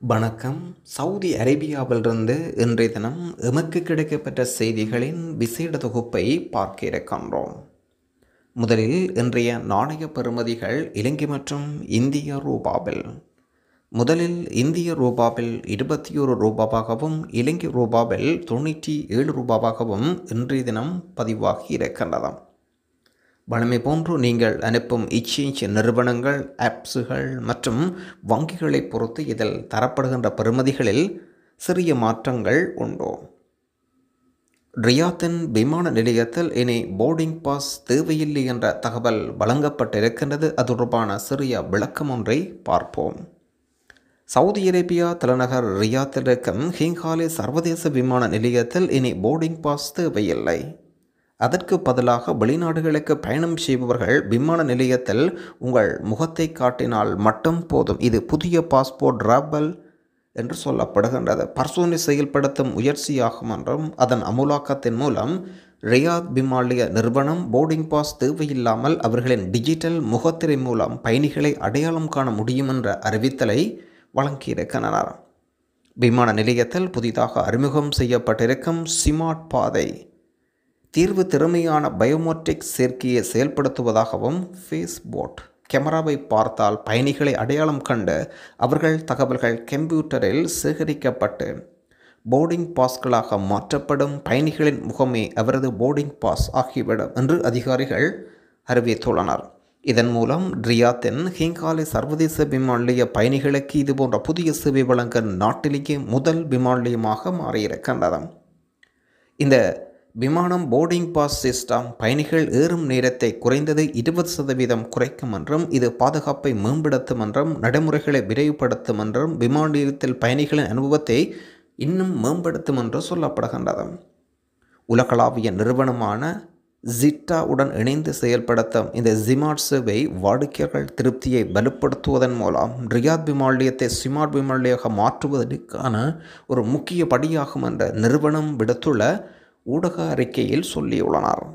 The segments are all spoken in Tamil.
வணக்கம் சவுதி அரேபியாவிலிருந்து இன்றைய தினம் எமக்கு கிடைக்கப்பெற்ற செய்திகளின் விசேட தொகுப்பை பார்க்க இருக்கின்றோம் முதலில் இன்றைய நாணய பெறுமதிகள் இலங்கை மற்றும் இந்திய ரூபாவில் முதலில் இந்திய ரூபாவில் இருபத்தி ஒரு ரூபாவாகவும் இலங்கை ரூபாவில் தொண்ணூற்றி ஏழு ரூபாவாகவும் இன்றைய தினம் பதிவாகி இருக்கின்றன வழமை போன்று நீங்கள் அனுப்பும் இச்சேஞ்ச் நிறுவனங்கள் ஆப்ஸுகள் மற்றும் வங்கிகளை பொறுத்து இதில் தரப்படுகின்ற பெறுமதிகளில் சிறிய மாற்றங்கள் உண்டு ரியாத்தின் விமான நிலையத்தில் இனி போர்டிங் பாஸ் தேவையில்லை என்ற தகவல் வழங்கப்பட்டிருக்கின்றது அது தொடர்பான சிறிய விளக்கம் ஒன்றை பார்ப்போம் சவுதி அரேபியா தலைநகர் ரியாத்தில் இருக்கும் ஹிங்காலே சர்வதேச விமான நிலையத்தில் இனி போர்டிங் பாஸ் தேவையில்லை அதற்கு பதிலாக வெளிநாடுகளுக்கு பயணம் செய்பவர்கள் விமான நிலையத்தில் உங்கள் முகத்தை காட்டினால் மட்டும் போதும் இது புதிய பாஸ்போர்ட் ராபல் என்று சொல்லப்படுகின்றது பர்சோனை செயல்படுத்தும் முயற்சியாகும் என்றும் அதன் அமுலாக்கத்தின் மூலம் ரியாத் விமானிய நிறுவனம் போர்டிங் பாஸ் தேவையில்லாமல் அவர்களின் டிஜிட்டல் முகத்திரை மூலம் பயணிகளை அடையாளம் காண முடியும் என்ற அறிவித்தலை வழங்கியிருக்கின்றனர் விமான நிலையத்தில் புதிதாக அறிமுகம் செய்யப்பட்டிருக்கும் சிமார்ட் பாதை தீர்வு திறமையான பயோமெட்ரிக் சேர்க்கையை செயல்படுத்துவதாகவும் ஃபேஸ்போட் கேமராவை பார்த்தால் பயணிகளை அடையாளம் கண்டு அவர்கள் தகவல்கள் கம்ப்யூட்டரில் சேகரிக்கப்பட்டு போர்டிங் பாஸ்களாக மாற்றப்படும் பயணிகளின் முகமே அவரது போர்டிங் பாஸ் ஆகிவிடும் என்று அதிகாரிகள் அறிவித்துள்ளனர் இதன் மூலம் ரியாத்தின் ஹிங்காலே சர்வதேச விமான நிலைய பயணிகளுக்கு இதுபோன்ற புதிய சேவை வழங்க நாட்டிலேயே முதல் விமான நிலையமாக மாறியிருக்கின்றது இந்த விமானம் போர்டிங் பாஸ் சிஸ்டம் பயணிகள் ஏறும் நேரத்தை குறைந்தது இருபது சதவீதம் குறைக்கும் என்றும் இது பாதுகாப்பை மேம்படுத்தும் என்றும் நடைமுறைகளை விரைவுபடுத்தும் என்றும் விமான நிலையத்தில் பயணிகளின் அனுபவத்தை இன்னும் மேம்படுத்தும் என்று சொல்லப்படுகின்றது உலகளாவிய நிறுவனமான ஜிட்டாவுடன் இணைந்து செயல்படுத்தும் இந்த ஜிமார்ட் சேவை வாடிக்கையாளர்கள் திருப்தியை வலுப்படுத்துவதன் மூலம் ரியாத் விமான நிலையத்தை ஸ்மார்ட் விமான நிலையமாக மாற்றுவதற்கான ஒரு முக்கிய படியாகும் என்ற நிறுவனம் விடுத்துள்ள ஊடக அறிக்கையில் சொல்லியுள்ளனர்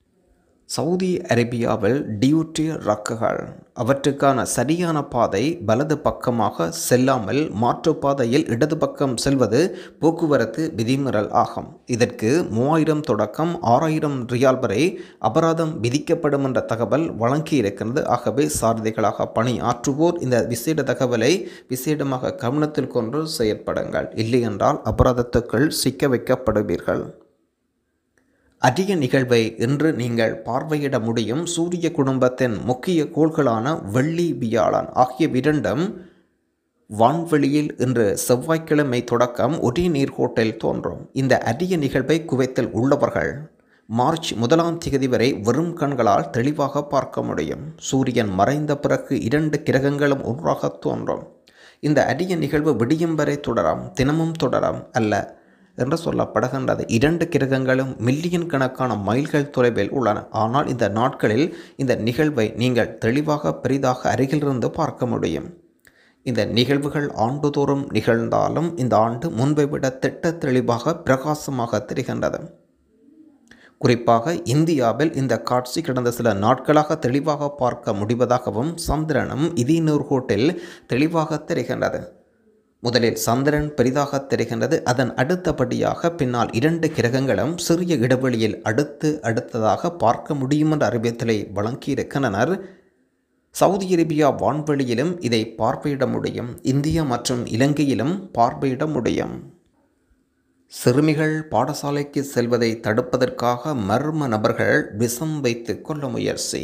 சவுதி அரேபியாவில் டியூட்டி ரக்குகள் அவற்றுக்கான சரியான பாதை வலது பக்கமாக செல்லாமல் மாற்றுப்பாதையில் இடது பக்கம் செல்வது போக்குவரத்து விதிமுறல் ஆகும் இதற்கு மூவாயிரம் தொடக்கம் ஆறாயிரம் ரியால் வரை அபராதம் விதிக்கப்படும் என்ற தகவல் வழங்கியிருக்கிறது ஆகவே சாரதிகளாக பணியாற்றுவோர் இந்த விசேட தகவலை விசேடமாக கவனத்தில் கொண்டு செயற்படுங்கள் இல்லையென்றால் அபராதத்துக்குள் சிக்க வைக்கப்படுவீர்கள் அதிக நிகழ்வை இன்று நீங்கள் பார்வையிட முடியும் சூரிய குடும்பத்தின் முக்கிய கோள்களான வெள்ளி வியாழன் ஆகிய இரண்டும் வான்வெளியில் இன்று செவ்வாய்க்கிழமை தொடக்கம் ஒரே நீர்கோட்டில் தோன்றும் இந்த அரிய நிகழ்வை குவைத்தில் உள்ளவர்கள் மார்ச் முதலாம் தேதி வரை வெறும் கண்களால் தெளிவாக பார்க்க முடியும் சூரியன் மறைந்த பிறகு இரண்டு கிரகங்களும் ஒன்றாக தோன்றும் இந்த அரிய நிகழ்வு விடியும் வரை தொடரும் தினமும் தொடரும் அல்ல என்று சொல்லப்படுகின்றது இரண்டு கிரகங்களும் மில்லியன் கணக்கான மைல்கள் தொலைவில் உள்ளன ஆனால் இந்த நாட்களில் இந்த நிகழ்வை நீங்கள் தெளிவாக பெரிதாக அருகிலிருந்து பார்க்க முடியும் இந்த நிகழ்வுகள் ஆண்டுதோறும் நிகழ்ந்தாலும் இந்த ஆண்டு முன்பை விட திட்ட தெளிவாக பிரகாசமாக தெரிகின்றது குறிப்பாக இந்தியாவில் இந்த காட்சி கடந்த சில நாட்களாக தெளிவாக பார்க்க முடிவதாகவும் சந்திரனும் இதே நூர்கோட்டில் தெளிவாக தெரிகின்றது முதலில் சந்திரன் பெரிதாக தெரிகின்றது அதன் அடுத்தபடியாக பின்னால் இரண்டு கிரகங்களும் சிறிய இடைவெளியில் அடுத்து அடுத்ததாக பார்க்க முடியும் என்ற அறிவித்தலை வழங்கியிருக்கின்றனர் சவுதி அரேபியா வான்வெளியிலும் இதை பார்வையிட முடியும் இந்தியா மற்றும் இலங்கையிலும் பார்வையிட முடியும் சிறுமிகள் பாடசாலைக்கு செல்வதை தடுப்பதற்காக மர்ம நபர்கள் விஷம் வைத்து கொள்ள முயற்சி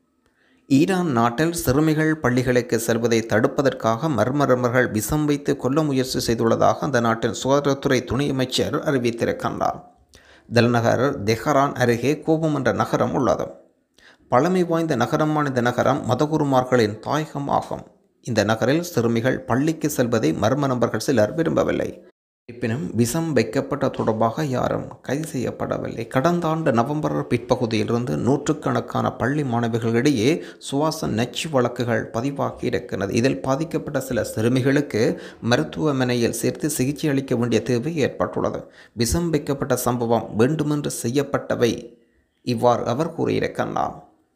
ஈரான் நாட்டில் சிறுமிகள் பள்ளிகளுக்கு செல்வதை தடுப்பதற்காக மர்மரமர்கள் விஷம் வைத்து கொல்ல முயற்சி செய்துள்ளதாக அந்த நாட்டின் சுகாதாரத்துறை துணை அமைச்சர் அறிவித்திருக்கின்றார் தலைநகர் தெஹரான் அருகே கோபம் என்ற நகரம் உள்ளது பழமை வாய்ந்த நகரமான இந்த நகரம் மதகுருமார்களின் தாயகம் ஆகும் இந்த நகரில் சிறுமிகள் பள்ளிக்கு செல்வதை மர்ம நபர்கள் சிலர் விரும்பவில்லை இருப்பினும் விஷம் வைக்கப்பட்ட தொடர்பாக யாரும் கைது செய்யப்படவில்லை கடந்த ஆண்டு நவம்பர் பிற்பகுதியிலிருந்து நூற்றுக்கணக்கான பள்ளி மாணவிகளிடையே சுவாச நச்சு வழக்குகள் பதிவாகி இருக்கிறது இதில் பாதிக்கப்பட்ட சில சிறுமிகளுக்கு மருத்துவமனையில் சேர்த்து சிகிச்சை அளிக்க வேண்டிய தேவை ஏற்பட்டுள்ளது விஷம் வைக்கப்பட்ட சம்பவம் வேண்டுமென்று செய்யப்பட்டவை இவ்வாறு அவர் கூறியிருக்கின்றார்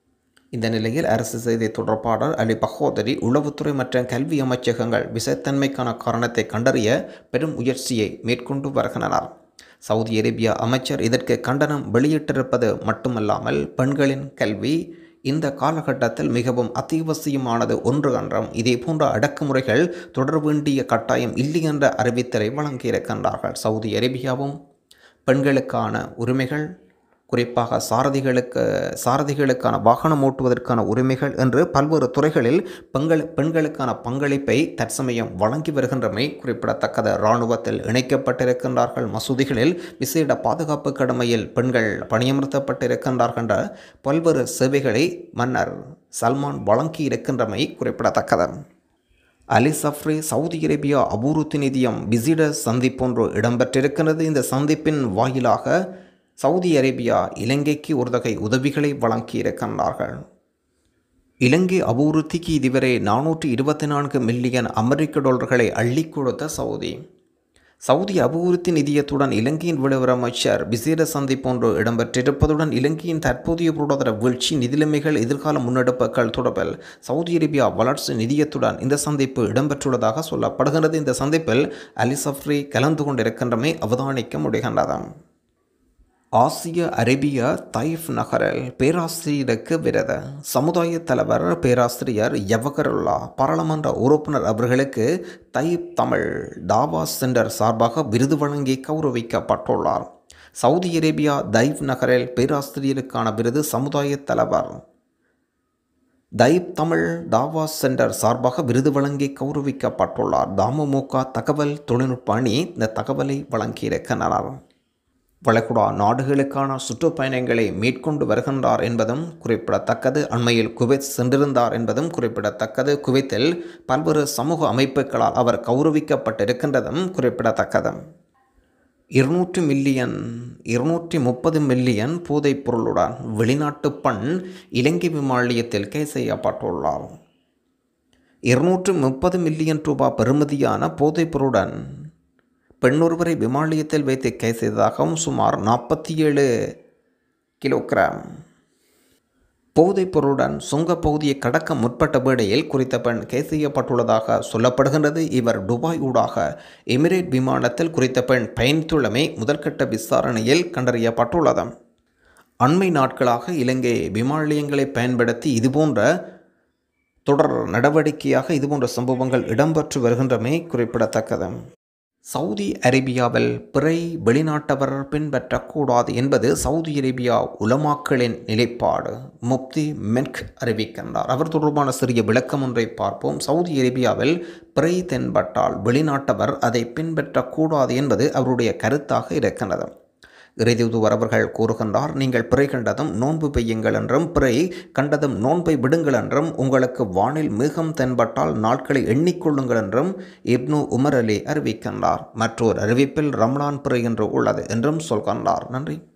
இந்த நிலையில் அரசு செய்தி தொடர்பாளர் அலி பகோதரி உளவுத்துறை மற்றும் கல்வி அமைச்சகங்கள் விசைத்தன்மைக்கான காரணத்தை கண்டறிய பெரும் முயற்சியை மேற்கொண்டு வருகின்றனர் சவுதி அரேபியா அமைச்சர் இதற்கு கண்டனம் வெளியிட்டிருப்பது மட்டுமல்லாமல் பெண்களின் கல்வி இந்த காலகட்டத்தில் மிகவும் அத்தியாவசியமானது ஒன்று என்றும் இதே போன்ற அடக்குமுறைகள் தொடர வேண்டிய கட்டாயம் இல்லை என்ற அறிவித்தலை வழங்கியிருக்கின்றார்கள் சவுதி அரேபியாவும் பெண்களுக்கான உரிமைகள் குறிப்பாக சாரதிகளுக்கு சாரதிகளுக்கான வாகனம் ஓட்டுவதற்கான உரிமைகள் என்று பல்வேறு துறைகளில் பெண்கள் பெண்களுக்கான பங்களிப்பை தற்சமயம் வழங்கி வருகின்றமை குறிப்பிடத்தக்கது இராணுவத்தில் இணைக்கப்பட்டிருக்கின்றார்கள் மசூதிகளில் விசேட பாதுகாப்பு கடமையில் பெண்கள் பணியமர்த்தப்பட்டிருக்கின்றார்கள் என்ற பல்வேறு சேவைகளை மன்னர் சல்மான் வழங்கி இருக்கின்றமை குறிப்பிடத்தக்கது அலி சஃப்ரி சவுதி அரேபியா அபூர்த்தி நிதியம் விசிட சந்திப்பொன்று இடம்பெற்றிருக்கிறது இந்த சந்திப்பின் வாயிலாக சவுதி அரேபியா இலங்கைக்கு ஒரு தொகை உதவிகளை வழங்கியிருக்கின்றார்கள் இலங்கை அபிவிருத்திக்கு இதுவரை நானூற்றி இருபத்தி நான்கு மில்லியன் அமெரிக்க டாலர்களை அள்ளி கொடுத்த சவுதி சவுதி அபிவிருத்தி நிதியத்துடன் இலங்கையின் வெளியுறவு அமைச்சர் விசேட சந்திப்பொன்று இடம்பெற்றிருப்பதுடன் இலங்கையின் தற்போதைய பொருளாதார வீழ்ச்சி நிதிலைமைகள் எதிர்கால முன்னெடுப்புகள் தொடர்பில் சவுதி அரேபியா வளர்ச்சி நிதியத்துடன் இந்த சந்திப்பு இடம்பெற்றுள்ளதாக சொல்லப்படுகிறது இந்த சந்திப்பில் அலி சஃப்ரி கலந்து கொண்டிருக்கின்றமை அவதானிக்க முடிகின்றது ஆசிய அரேபிய தைஃப் நகரில் பேராசிரியருக்கு விருது சமுதாய தலைவர் பேராசிரியர் யவகருல்லா பாராளுமன்ற உறுப்பினர் அவர்களுக்கு தைப் தமிழ் தாவா சென்டர் சார்பாக விருது வழங்கி கௌரவிக்கப்பட்டுள்ளார் சவுதி அரேபியா தைப் நகரில் பேராசிரியருக்கான விருது சமுதாய தலைவர் தைப் தமிழ் தாவா சென்டர் சார்பாக விருது வழங்கி கௌரவிக்கப்பட்டுள்ளார் தாமமுக தகவல் தொழில்நுட்ப அணி இந்த தகவலை வழங்கியிருக்கின்றனர் வளைகுடா நாடுகளுக்கான சுற்றுப்பயணங்களை மேற்கொண்டு வருகின்றார் என்பதும் குறிப்பிடத்தக்கது அண்மையில் குவைத் சென்றிருந்தார் என்பதும் குறிப்பிடத்தக்கது குவைத்தில் பல்வேறு சமூக அமைப்புகளால் அவர் கௌரவிக்கப்பட்டிருக்கின்றதும் குறிப்பிடத்தக்கது இருநூற்றி மில்லியன் இருநூற்றி முப்பது மில்லியன் போதைப் பொருளுடன் வெளிநாட்டு பண் இலங்கை விமானியத்தில் கை செய்யப்பட்டுள்ளார் இருநூற்று முப்பது மில்லியன் ரூபாய் பெறுமதியான போதைப் பொருளுடன் பெண்ணொருவரை விமானியத்தில் வைத்து கை செய்ததாகவும் சுமார் நாற்பத்தி ஏழு கிலோகிராம் போதைப் பொருளுடன் சுங்கப் பகுதியை கடக்க முற்பட்ட வேளையில் குறித்த பெண் கை செய்யப்பட்டுள்ளதாக சொல்லப்படுகின்றது இவர் துபாய் ஊடாக எமிரேட் விமானத்தில் குறித்த பெண் பயணித்துள்ளமை முதற்கட்ட விசாரணையில் கண்டறியப்பட்டுள்ளது அண்மை நாட்களாக இலங்கை விமான நிலையங்களை பயன்படுத்தி இதுபோன்ற தொடர் நடவடிக்கையாக இதுபோன்ற சம்பவங்கள் இடம்பெற்று வருகின்றமை குறிப்பிடத்தக்கது சவுதி அரேபியாவில் பிறை வெளிநாட்டவர் பின்பற்றக்கூடாது என்பது சவுதி அரேபியா உலமாக்களின் நிலைப்பாடு முப்தி மென்க் அறிவிக்கின்றார் அவர் தொடர்பான சிறிய விளக்கம் ஒன்றை பார்ப்போம் சவுதி அரேபியாவில் பிறை தென்பட்டால் வெளிநாட்டவர் அதை பின்பற்றக்கூடாது என்பது அவருடைய கருத்தாக இருக்கின்றது இறைதூதுவர் அவர்கள் கூறுகின்றார் நீங்கள் பிறை கண்டதும் நோன்பு பெய்யுங்கள் என்றும் பிறை கண்டதும் நோன்பை விடுங்கள் என்றும் உங்களுக்கு வானில் மேகம் தென்பட்டால் நாட்களை எண்ணிக்கொள்ளுங்கள் என்றும் இப்னு உமர் அலி அறிவிக்கின்றார் மற்றொரு அறிவிப்பில் ரம்லான் பிறை என்று உள்ளது என்றும் சொல்கின்றார் நன்றி